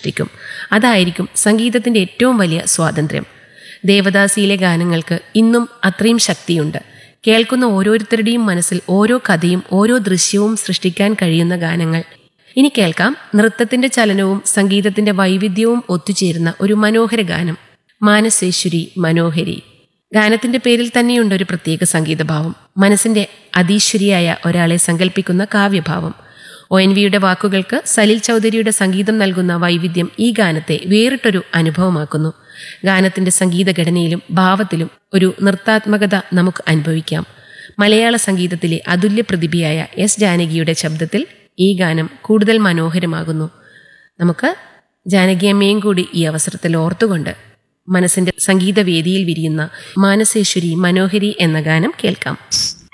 സൃഷ്ടിക്കും അതായിരിക്കും സംഗീതത്തിൻ്റെ ഏറ്റവും വലിയ സ്വാതന്ത്ര്യം ദേവദാസിയിലെ ഗാനങ്ങൾക്ക് ഇന്നും അത്രയും ശക്തിയുണ്ട് കേൾക്കുന്ന ഓരോരുത്തരുടെയും മനസ്സിൽ ഓരോ കഥയും ഓരോ ദൃശ്യവും സൃഷ്ടിക്കാൻ കഴിയുന്ന ഗാനങ്ങൾ ഇനി കേൾക്കാം നൃത്തത്തിന്റെ ചലനവും സംഗീതത്തിന്റെ വൈവിധ്യവും ഒത്തുചേരുന്ന ഒരു മനോഹര ഗാനം മാനസേശ്വരി മനോഹരി ഗാനത്തിന്റെ പേരിൽ തന്നെയുണ്ട് ഒരു പ്രത്യേക സംഗീതഭാവം മനസ്സിന്റെ അതീശ്വരിയായ ഒരാളെ സങ്കല്പിക്കുന്ന കാവ്യഭാവം ഒ എൻ വിയുടെ വാക്കുകൾക്ക് സലിൽ ചൗധരിയുടെ സംഗീതം നൽകുന്ന വൈവിധ്യം ഈ ഗാനത്തെ വേറിട്ടൊരു അനുഭവമാക്കുന്നു ഗാനത്തിന്റെ സംഗീതഘടനയിലും ഭാവത്തിലും ഒരു നൃത്താത്മകത നമുക്ക് അനുഭവിക്കാം മലയാള സംഗീതത്തിലെ അതുല്യ പ്രതിഭയായ എസ് ജാനകിയുടെ ശബ്ദത്തിൽ ഈ ഗാനം കൂടുതൽ മനോഹരമാകുന്നു നമുക്ക് ജാനകിയമ്മയും കൂടി ഈ അവസരത്തിൽ ഓർത്തുകൊണ്ട് മനസ്സിന്റെ സംഗീതവേദിയിൽ വിരിയുന്ന മാനസേശ്വരി മനോഹരി എന്ന ഗാനം കേൾക്കാം